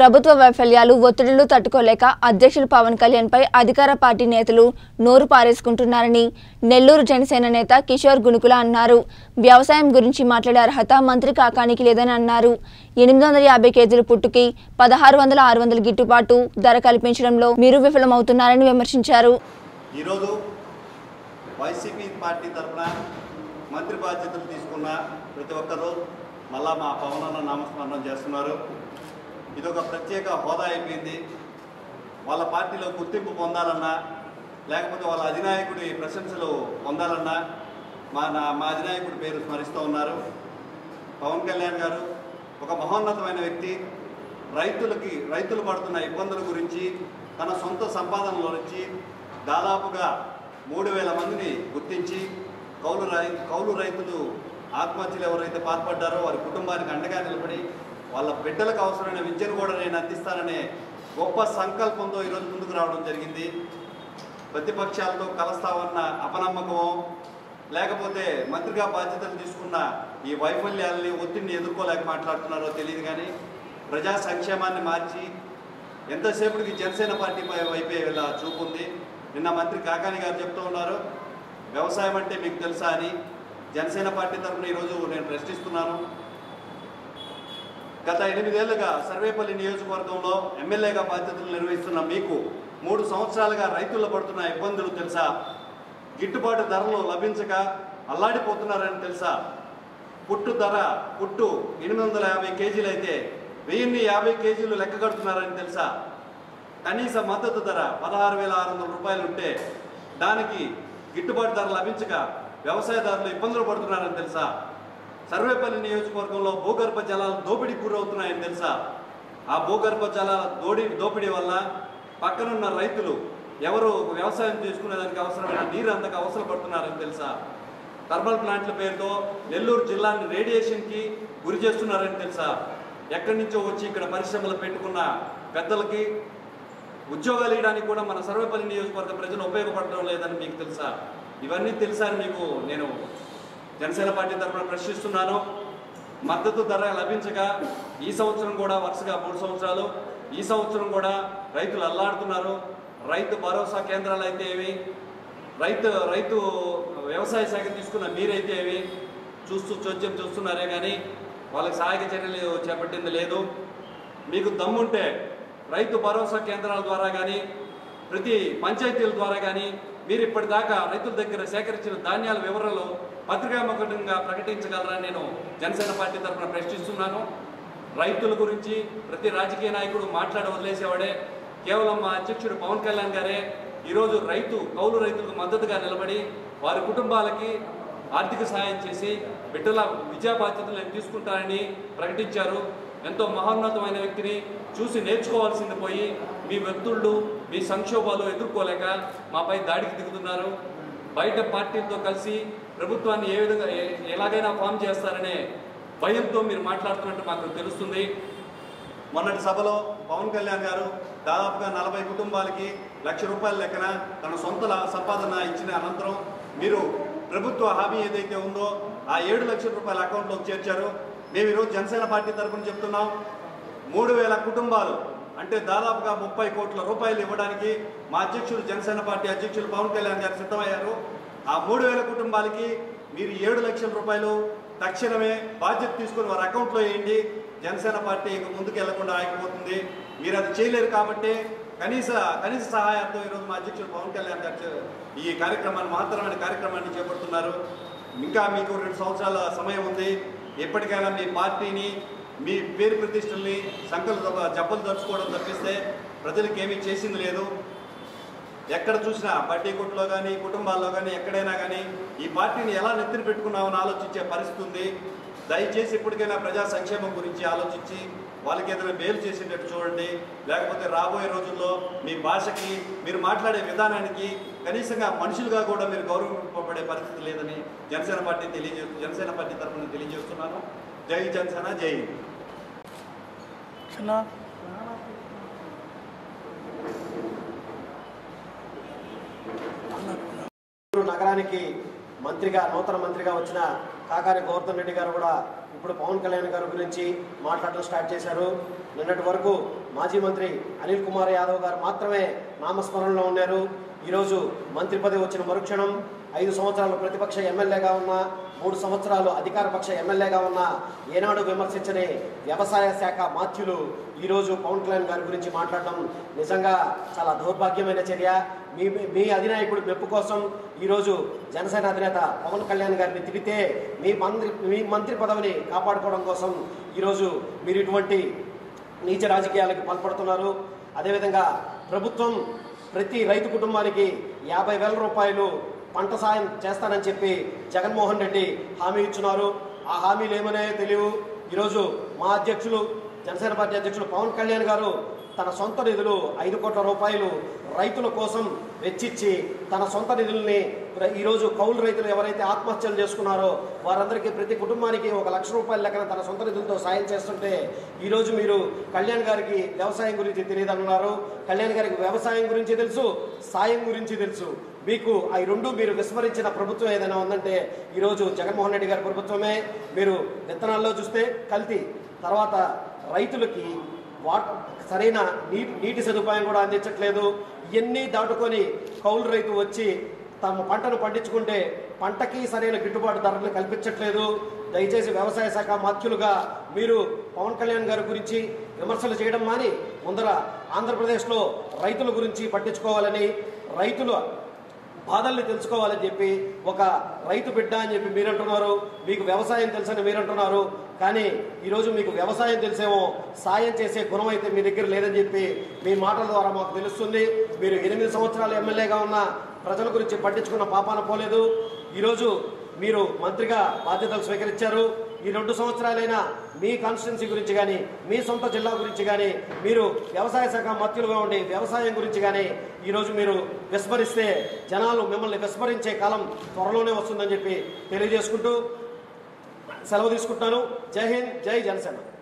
ప్రభుత్వ వైఫల్యాలు ఒత్తిడులు తట్టుకోలేక అధ్యక్షులు పవన్ కళ్యాణ్ పై అధికార పార్టీ నేతలు నోరు పారేసుకుంటున్నారని నెల్లూరు జనసేన నేత కిషోర్ గుణుకుల అన్నారు వ్యవసాయం గురించి మాట్లాడే అర్హత మంత్రి కాకానికి లేదని అన్నారు ఎనిమిది వందల యాభై కేజీల పుట్టుకి పదహారు వందల ఆరు వందల గిట్టుబాటు ధర కల్పించడంలో మీరు విఫలమవుతున్నారని విమర్శించారు ఈరోజు వైసీపీ పార్టీ తరఫున మంత్రి బాధ్యతలు తీసుకున్న ప్రతి ఒక్కరూ మళ్ళా మా పవన్ అన్న నామస్మరణం చేస్తున్నారు ఇది ఒక ప్రత్యేక హోదా అయిపోయింది వాళ్ళ పార్టీలో గుర్తింపు పొందాలన్నా లేకపోతే వాళ్ళ అధినాయకుడి ప్రశంసలు పొందాలన్నా మా నా మా అధినాయకుడి పేరు స్మరిస్తూ ఉన్నారు పవన్ కళ్యాణ్ గారు ఒక మహోన్నతమైన వ్యక్తి రైతులకి రైతులు పడుతున్న ఇబ్బందుల గురించి తన సొంత సంపాదనలో నుంచి దాదాపుగా మూడు వేల మందిని గుర్తించి కౌలు రై కౌలు రైతులు ఆత్మహత్యలు ఎవరైతే పాల్పడ్డారో వారి కుటుంబానికి అండగా నిలబడి వాళ్ళ బిడ్డలకు అవసరమైన విద్యను కూడా నేను అందిస్తాననే గొప్ప సంకల్పంతో ఈరోజు ముందుకు రావడం జరిగింది ప్రతిపక్షాలతో కలస్తామన్న అపనమ్మకమో లేకపోతే మంత్రిగా బాధ్యతలు తీసుకున్న ఈ వైఫల్యాలని ఒత్తిడిని ఎదుర్కోలేక మాట్లాడుతున్నారో తెలియదు కానీ ప్రజా సంక్షేమాన్ని మార్చి ఎంతసేపటికి జనసేన పార్టీ పై వైపే ఇలా చూపు ఉంది నిన్న మంత్రి కాకాని గారు చెప్తూ ఉన్నారు వ్యవసాయం అంటే మీకు తెలుసా అని జనసేన పార్టీ తరఫున ఈరోజు నేను ప్రశ్నిస్తున్నాను గత ఎనిమిదేళ్లుగా సర్వేపల్లి నియోజకవర్గంలో ఎమ్మెల్యేగా బాధ్యతలు నిర్వహిస్తున్న మీకు మూడు సంవత్సరాలుగా రైతులు పడుతున్న ఇబ్బందులు తెలుసా గిట్టుబాటు ధరలు లభించక అల్లాడిపోతున్నారని తెలుసా పుట్టు ధర పుట్టు ఎనిమిది వందల యాభై కేజీలు అయితే వెయ్యిన్ని యాభై కేజీలు లెక్క కడుతున్నారని తెలుసా కనీస మద్దతు ధర పదహారు వేల ఆరు వందల రూపాయలు ఉంటే దానికి గిట్టుబాటు ధర లభించక వ్యవసాయదారులు ఇబ్బందులు పడుతున్నారని తెలుసా సర్వేపల్లి నియోజకవర్గంలో భూగర్భ జలాలు దోపిడీకి గురవుతున్నాయని తెలుసా ఆ భూగర్భ జలాల దోడి దోపిడీ వల్ల పక్కనున్న రైతులు ఎవరు వ్యవసాయం చేసుకునేదానికి అవసరమైన నీరు అంతకు అవసరం పడుతున్నారని తెలుసా థర్మల్ ప్లాంట్ల పేరుతో నెల్లూరు జిల్లాని రేడియేషన్కి గురి చేస్తున్నారని తెలుసా ఎక్కడి నుంచో వచ్చి ఇక్కడ పరిశ్రమలు పెట్టుకున్న పెద్దలకి ఉద్యోగాలు ఇవ్వడానికి కూడా మన సర్వేపల్లి నియోజకవర్గ ప్రజలు ఉపయోగపడడం లేదని మీకు తెలుసా ఇవన్నీ తెలుసా అని మీకు నేను జనసేన పార్టీ తరఫున ప్రశ్నిస్తున్నాను మద్దతు ధర లభించక ఈ సంవత్సరం కూడా వరుసగా మూడు సంవత్సరాలు ఈ సంవత్సరం కూడా రైతులు అల్లాడుతున్నారు రైతు భరోసా కేంద్రాలు అయితే ఏవి రైతు రైతు వ్యవసాయ శాఖ తీసుకున్న మీరైతే ఏవి చూస్తూ చోద్యం చూస్తున్నారే కానీ వాళ్ళకి సహాయక చర్యలు చేపట్టింది లేదు మీకు దమ్ముంటే రైతు భరోసా కేంద్రాల ద్వారా కానీ ప్రతి పంచాయతీల ద్వారా కానీ మీరు ఇప్పటిదాకా రైతుల దగ్గర సేకరించిన ధాన్యాల వివరాలు పత్రికాముఖంగా ప్రకటించగలరని నేను జనసేన పార్టీ తరఫున ప్రశ్నిస్తున్నాను రైతుల గురించి ప్రతి రాజకీయ నాయకుడు మాట్లాడి వదిలేసేవాడే కేవలం మా అధ్యక్షుడు పవన్ కళ్యాణ్ గారే ఈరోజు రైతు కౌలు రైతులకు మద్దతుగా నిలబడి వారి కుటుంబాలకి ఆర్థిక సహాయం చేసి బిడ్డల విద్యా బాధ్యతలు నేను తీసుకుంటానని ప్రకటించారు ఎంతో మహోన్నతమైన వ్యక్తిని చూసి నేర్చుకోవాల్సింది పోయి మీ వ్యక్తుళ్ళు మీ సంక్షోభాలు ఎదుర్కోలేక మాపై దాడికి దిగుతున్నారు బయట పార్టీలతో కలిసి ప్రభుత్వాన్ని ఏ విధంగా ఏ- ఎలాగైనా ఫామ్ చేస్తారనే భయంతో మీరు మాట్లాడుతున్నట్టు మాకు తెలుస్తుంది మొన్నటి సభలో పవన్ కళ్యాణ్ గారు దాదాపుగా నలభై కుటుంబాలకి లక్ష రూపాయల లెక్కన తన సొంత లా- సంపాదన ఇచ్చిన అనంతరం మీరు ప్రభుత్వ హామీ ఏదైతే ఉందో ఆ ఏడు లక్షల రూపాయల అకౌంట్లోకి చేర్చారు మేము ఈరోజు జనసేన పార్టీ తరఫున చెప్తున్నాం మూడు వేల కుటుంబాలు అంటే దాదాపుగా ముప్పై కోట్ల రూపాయలు ఇవ్వడానికి మా అధ్యక్షుడు జనసేన పార్టీ అధ్యక్షులు పవన్ కళ్యాణ్ గారు సిద్ధమయ్యారు ఆ మూడు వేల కుటుంబాలకి మీరు ఏడు లక్షల రూపాయలు తక్షణమే బాధ్యత తీసుకొని వారి అకౌంట్లో వేయండి జనసేన పార్టీ ఇక ముందుకు వెళ్లకుండా ఆగిపోతుంది మీరు అది చేయలేరు కాబట్టి కనీస కనీస సహాయంతో ఈరోజు మా అధ్యక్షుడు పవన్ కళ్యాణ్ గారు చే- ఈ కార్యక్రమాన్ని మహత్తరమైన కార్యక్రమాన్ని చేపడుతున్నారు ఇంకా మీకు రెండు సంవత్సరాల సమయం ఉంది ఎప్పటికైనా మీ పార్టీని మీ పేరు ప్రతిష్టల్ని సంకల్ప జబ్బలు దర్చుకోవడం తప్పిస్తే ప్రజలకు ఏమీ చేసింది లేదు ఎక్కడ చూసినా బడ్డీ కొట్టులో కానీ కుటుంబాల్లో కానీ ఎక్కడైనా కానీ ఈ పార్టీని ఎలా నెత్తిన పెట్టుకున్నామని ఆలోచించే పరిస్థితి ఉంది దయచేసి ఇప్పటికైనా ప్రజా సంక్షేమం గురించి ఆలోచించి వాళ్ళకి ఏదైనా మేలు చేసేటట్టు చూడండి లేకపోతే రాబోయే రోజుల్లో మీ భాషకి మీరు మాట్లాడే విధానానికి కనీసంగా మనుషులుగా కూడా మీరు గౌరవింపబడే పరిస్థితి లేదని జనసేన పార్టీ తెలియజే జనసేన పార్టీ తరఫున తెలియజేస్తున్నాను జై జనసేన జై హింద్. చిన్న నెల్లూరు నగరానికి మంత్రిగా నూతన మంత్రిగా వచ్చిన కాకాని గోవర్ధన్ రెడ్డి గారు కూడా ఇప్పుడు పవన్ కళ్యాణ్ గారి గురించి మాట్లాడడం స్టార్ట్ చేశారు నిన్నటి వరకు మాజీ మంత్రి అనిల్ కుమార్ యాదవ్ గారు మాత్రమే నామస్మరణలో ఉన్నారు ఈరోజు మంత్రి పదవి వచ్చిన మరుక్షణం ఐదు సంవత్సరాలు ప్రతిపక్ష ఎమ్మెల్యేగా ఉన్న మూడు సంవత్సరాలు అధికార పక్ష ఎమ్మెల్యేగా ఉన్న ఏనాడు విమర్శించని వ్యవసాయ శాఖ మాత్యులు ఈరోజు పవన్ కళ్యాణ్ గారి గురించి మాట్లాడడం నిజంగా చాలా దౌర్భాగ్యమైన చర్య మీ మీ అధినాయకుడు మెప్పు కోసం ఈరోజు జనసేన అధినేత పవన్ కళ్యాణ్ గారిని తిడితే మీ మంత్రి మీ మంత్రి పదవిని కాపాడుకోవడం కోసం ఈరోజు మీరు ఇటువంటి నీచ రాజకీయాలకు పాల్పడుతున్నారు అదేవిధంగా ప్రభుత్వం ప్రతి రైతు కుటుంబానికి యాభై వేల రూపాయలు పంట సాయం చేస్తానని చెప్పి జగన్మోహన్ రెడ్డి హామీ ఇచ్చున్నారు ఆ హామీలు ఏమనే తెలియవు ఈరోజు మా అధ్యక్షులు జనసేన పార్టీ అధ్యక్షులు పవన్ కళ్యాణ్ గారు తన సొంత నిధులు ఐదు కోట్ల రూపాయలు రైతుల కోసం వెచ్చిచ్చి తన సొంత నిధుల్ని ప్ర- ఈరోజు కౌలు రైతులు ఎవరైతే ఆత్మహత్యలు చేసుకున్నారో వారందరికీ ప్రతి కుటుంబానికి ఒక లక్ష రూపాయల లెక్కన తన సొంత నిధులతో సాయం చేస్తుంటే ఈరోజు మీరు కళ్యాణ్ గారికి వ్యవసాయం గురించి తెలియదన్నారు కళ్యాణ్ గారికి వ్యవసాయం గురించి తెలుసు సాయం గురించి తెలుసు మీకు ఆ ఈ రెండు మీరు విస్మరించిన ప్రభుత్వం ఏదైనా ఉందంటే ఈరోజు జగన్మోహన్ రెడ్డి గారి ప్రభుత్వమే మీరు విత్తనాల్లో చూస్తే కల్తీ తర్వాత రైతులకి వాట సరైన నీటి నీటి సదుపాయం కూడా అందించట్లేదు ఇవన్నీ దాటుకొని కౌలు రైతు వచ్చి తమ పంటను పండించుకుంటే పంటకి సరైన గిట్టుబాటు ధరలు కల్పించట్లేదు దయచేసి వ్యవసాయ శాఖ మాత్యులుగా మీరు పవన్ కళ్యాణ్ గారి గురించి విమర్శలు చేయడం మాని ముందర ఆంధ్రప్రదేశ్లో రైతుల గురించి పట్టించుకోవాలని రైతులు బాధల్ని తెలుసుకోవాలని చెప్పి ఒక రైతు బిడ్డ అని చెప్పి మీరంటున్నారు మీకు వ్యవసాయం తెలుసని మీరంటున్నారు కానీ ఈరోజు మీకు వ్యవసాయం తెలిసేమో సాయం చేసే గుణం అయితే మీ దగ్గర లేదని చెప్పి మీ మాటల ద్వారా మాకు తెలుస్తుంది మీరు ఎనిమిది సంవత్సరాలు ఎమ్మెల్యేగా ఉన్న ప్రజల గురించి పట్టించుకున్న పాపాన పోలేదు ఈరోజు మీరు మంత్రిగా బాధ్యతలు స్వీకరించారు ఈ రెండు సంవత్సరాలైనా మీ కాన్స్టిట్యున్సీ గురించి కానీ మీ సొంత జిల్లా గురించి కానీ మీరు వ్యవసాయ శాఖ మత్యులుగా ఉండి వ్యవసాయం గురించి కానీ ఈరోజు మీరు విస్మరిస్తే జనాలు మిమ్మల్ని విస్మరించే కాలం త్వరలోనే వస్తుందని చెప్పి తెలియజేసుకుంటూ సెలవు తీసుకుంటున్నాను జై హింద్ జై జనసేన